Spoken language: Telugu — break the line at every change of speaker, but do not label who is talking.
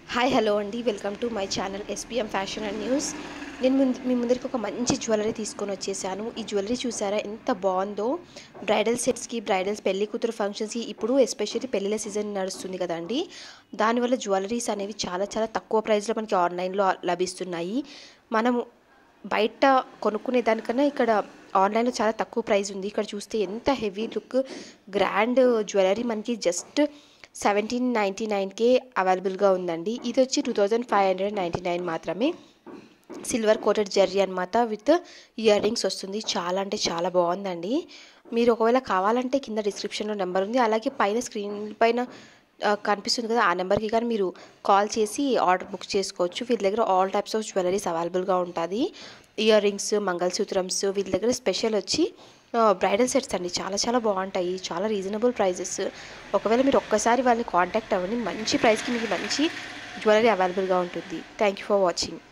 హాయ్ హలో అండి welcome to my channel SPM fashion and news నేను ముందు మీ ముందరికి ఒక మంచి జ్యువెలరీ తీసుకొని వచ్చేసాను ఈ జ్యువెలరీ చూసారా ఎంత బాగుందో బ్రైడల్ సెట్స్కి బ్రైడల్స్ పెళ్లి కూతురు ఫంక్షన్స్కి ఇప్పుడు ఎస్పెషల్లీ పెళ్ళిళ్ళ సీజన్ నడుస్తుంది కదండి దానివల్ల జ్యువెలరీస్ అనేవి చాలా చాలా తక్కువ ప్రైస్లో మనకి ఆన్లైన్లో లభిస్తున్నాయి మనము బయట కొనుక్కునే దానికన్నా ఇక్కడ ఆన్లైన్లో చాలా తక్కువ ప్రైస్ ఉంది ఇక్కడ చూస్తే ఎంత హెవీ లుక్ గ్రాండ్ జ్యువెలరీ మనకి జస్ట్ సెవెంటీన్ నైంటీ నైన్కే అవైలబుల్గా ఉందండి ఇది వచ్చి two thousand five hundred ninety nine మాత్రమే సిల్వర్ కోటెడ్ జెర్రీ అనమాట విత్ ఇయర్ రింగ్స్ వస్తుంది చాలా అంటే చాలా బాగుందండి మీరు ఒకవేళ కావాలంటే కింద డిస్క్రిప్షన్లో నెంబర్ ఉంది అలాగే పైన స్క్రీన్ పైన ఆ, కనిపిస్తుంది కదా ఆ నెంబర్కి కానీ మీరు కాల్ చేసి ఆర్డర్ బుక్ చేసుకోవచ్చు వీళ్ళ దగ్గర ఆల్ టైప్స్ ఆఫ్ జ్యువెలరీస్ అవైలబుల్గా ఉంటుంది ఇయర్ రింగ్స్ మంగళసూత్రమ్స్ వీళ్ళ దగ్గర స్పెషల్ వచ్చి బ్రైడల్ సెట్స్ అండి చాలా చాలా బాగుంటాయి చాలా రీజనబుల్ ప్రైజెస్ ఒకవేళ మీరు ఒక్కసారి వాళ్ళని కాంటాక్ట్ అవ్వండి మంచి ప్రైస్కి మీకు మంచి జ్యువెలరీ అవైలబుల్గా ఉంటుంది థ్యాంక్ యూ ఫర్ వాచింగ్